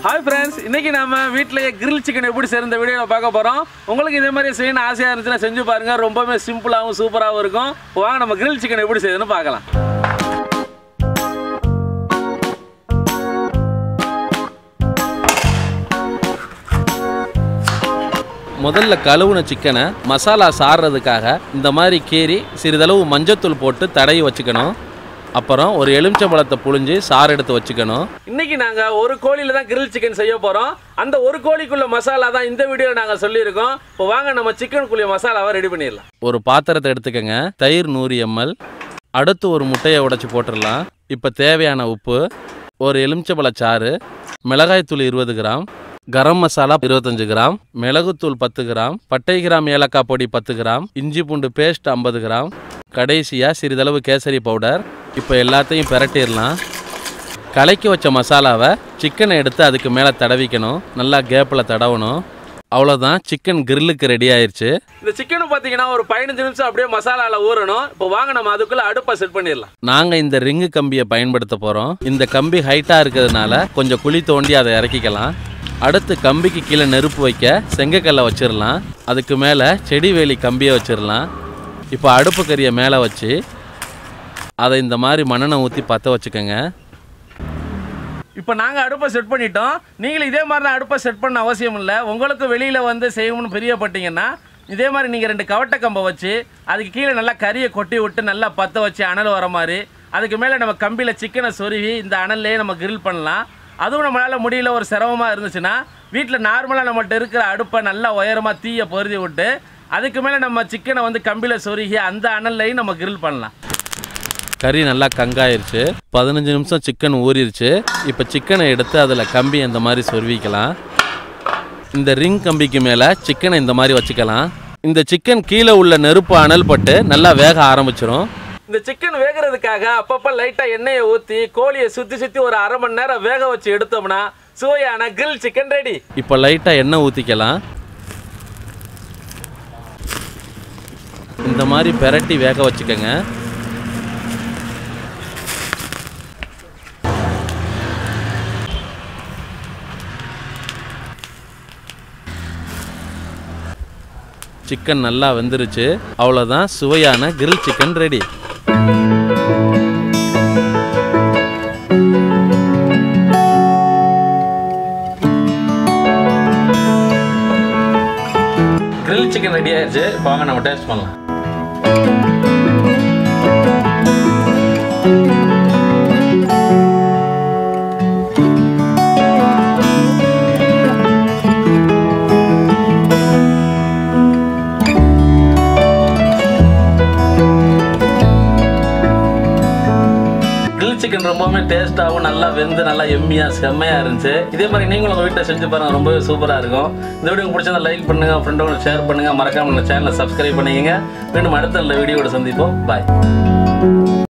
hi friends இன்னைக்கு நாம வீட்டிலேயே கிரில் சிக்கன் எப்படி சேர்ந்த வீடியோவில் பார்க்க போகிறோம் உங்களுக்கு இதே மாதிரி செய்யணும் ஆசையாக இருந்துச்சுன்னா செஞ்சு பாருங்க ரொம்பவே சிம்பிளாகவும் சூப்பராகவும் இருக்கும் வாங்க நம்ம கிரில் சிக்கன் எப்படி செய்யுதுன்னு பார்க்கலாம் முதல்ல கழுவுன சிக்கனை மசாலா சாறுறதுக்காக இந்த மாதிரி கீறி சிறிதளவு மஞ்சத்தூள் போட்டு தடவி வச்சுக்கணும் அப்புறம் ஒரு எலுமிச்சம்பழத்தை புழிஞ்சு சாறு எடுத்து வச்சுக்கணும் இன்னைக்கு நாங்கள் ஒரு கோழியில் தான் கிரில் சிக்கன் செய்ய போகிறோம் அந்த ஒரு கோழிக்குள்ள மசாலா தான் இந்த வீடியோவில் நாங்கள் சொல்லியிருக்கோம் இப்போ வாங்க நம்ம சிக்கனுக்குள்ள மசாலாவை ரெடி பண்ணிடலாம் ஒரு பாத்திரத்தை எடுத்துக்கங்க தயிர் நூறு எம்எல் அடுத்து ஒரு முட்டையை உடைச்சு போட்டுடலாம் இப்போ தேவையான உப்பு ஒரு எலுமிச்சம்பழச்சாறு மிளகாய்த்தூள் இருபது கிராம் கரம் மசாலா இருபத்தஞ்சு கிராம் மிளகுத்தூள் பத்து கிராம் பட்டை கிராம் ஏலக்காய் பொடி பத்து கிராம் இஞ்சி பூண்டு பேஸ்ட் ஐம்பது கிராம் கடைசியாக சிறிதளவு கேசரி பவுடர் இப்போ எல்லாத்தையும் பிரட்டிடலாம் கலக்கி வச்ச மசாலாவை சிக்கனை எடுத்து அதுக்கு மேலே தடவிக்கணும் நல்லா கேப்பில் தடவணும் அவ்வளோதான் சிக்கன் கிரில்லுக்கு ரெடி ஆயிருச்சு இந்த சிக்கன் பார்த்தீங்கன்னா ஒரு பதினஞ்சு நிமிஷம் அப்படியே மசாலாவில் ஊறணும் இப்போ வாங்க நம்ம அதுக்குள்ளே அடுப்பை செட் பண்ணிடலாம் நாங்கள் இந்த ரிங்கு கம்பியை பயன்படுத்த போகிறோம் இந்த கம்பி ஹைட்டாக இருக்கிறதுனால கொஞ்சம் குழி தோண்டி அதை இறக்கிக்கலாம் அடுத்து கம்பிக்கு கீழே நெருப்பு வைக்க செங்கக்கல்லை வச்சிடலாம் அதுக்கு மேலே செடி வேலி கம்பியை வச்சிடலாம் இப்போ அடுப்பு கறியை மேலே வச்சு அதை இந்த மாதிரி மண்ணெண்ணெய் ஊற்றி பற்ற வச்சுக்கோங்க இப்போ நாங்கள் அடுப்பை செட் பண்ணிட்டோம் நீங்களும் இதே மாதிரி தான் அடுப்பை செட் பண்ண அவசியம் இல்லை உங்களுக்கு வெளியில் வந்து செய்யணும்னு பிரியப்பட்டீங்கன்னா இதே மாதிரி நீங்கள் ரெண்டு கவட்டை கம்பை வச்சு அதுக்கு கீழே நல்லா கறியை கொட்டி விட்டு நல்லா பற்ற வச்சு அனல் வர மாதிரி அதுக்கு மேலே நம்ம கம்பியில் சிக்கனை சொருவி இந்த அனல்லையே நம்ம கிரில் பண்ணலாம் அதுவும் நம்மளால் முடியல ஒரு சிரமமாக இருந்துச்சுன்னா வீட்டில் நார்மலாக நம்மள்ட்ட இருக்கிற அடுப்பை நல்லா உயரமாக தீயை பொருதி விட்டு அதுக்கு மேலே நம்ம சிக்கனை வந்து கம்பியில் சொருகி அந்த அனல்லையும் நம்ம கிரில் பண்ணலாம் கறி நல்லா கங்காயிருச்சு பதினஞ்சு நிமிஷம் சிக்கன் ஊறிடுச்சு இப்போ சிக்கனை எடுத்து அதில் கம்பி இந்த மாதிரி சொருவிக்கலாம் இந்த ரிங் கம்பிக்கு மேலே சிக்கனை இந்த மாதிரி வச்சுக்கலாம் இந்த சிக்கன் கீழே உள்ள நெருப்பு அனல் பட்டு நல்லா வேக ஆரம்பிச்சிரும் இந்த சிக்கன் வேகிறதுக்காக அப்பப்போ லைட்டாக எண்ணெயை ஊற்றி கோழியை சுற்றி சுற்றி ஒரு அரை மணி நேரம் வேக வச்சு எடுத்தோம்னா சுவையான கிரில் சிக்கன் ரெடி இப்போ லைட்டாக எண்ணெய் ஊற்றிக்கலாம் இந்த மாதிரி பெரட்டி வேக வச்சுக்கோங்க சிக்கன் நல்லா வெந்துருச்சு அவ்வளோதான் சுவையான grill chicken ready grill chicken ready ஆயிடுச்சு இப்போ வாங்க நம்ம டேஸ்ட் பண்ணலாம் கிரில் சிக்கன் ரொம்பவுமே டேஸ்ட்டாகவும் நல்லா வெந்து நல்லா எம்மியாக செம்மையாக இருந்துச்சு இதே மாதிரி நீங்களும் உங்கள் வீட்டில் செஞ்சு பாருங்க ரொம்பவே சூப்பராக இருக்கும் இந்த வீடியோ பிடிச்சதை லைக் பண்ணுங்கள் ஃப்ரெண்டோட ஷேர் பண்ணுங்கள் மறக்காம நம்ம சேனலை சப்ஸ்கிரைப் பண்ணிக்கங்க மீண்டும் அடுத்த நல்ல வீடியோட சந்திப்போம் பாய்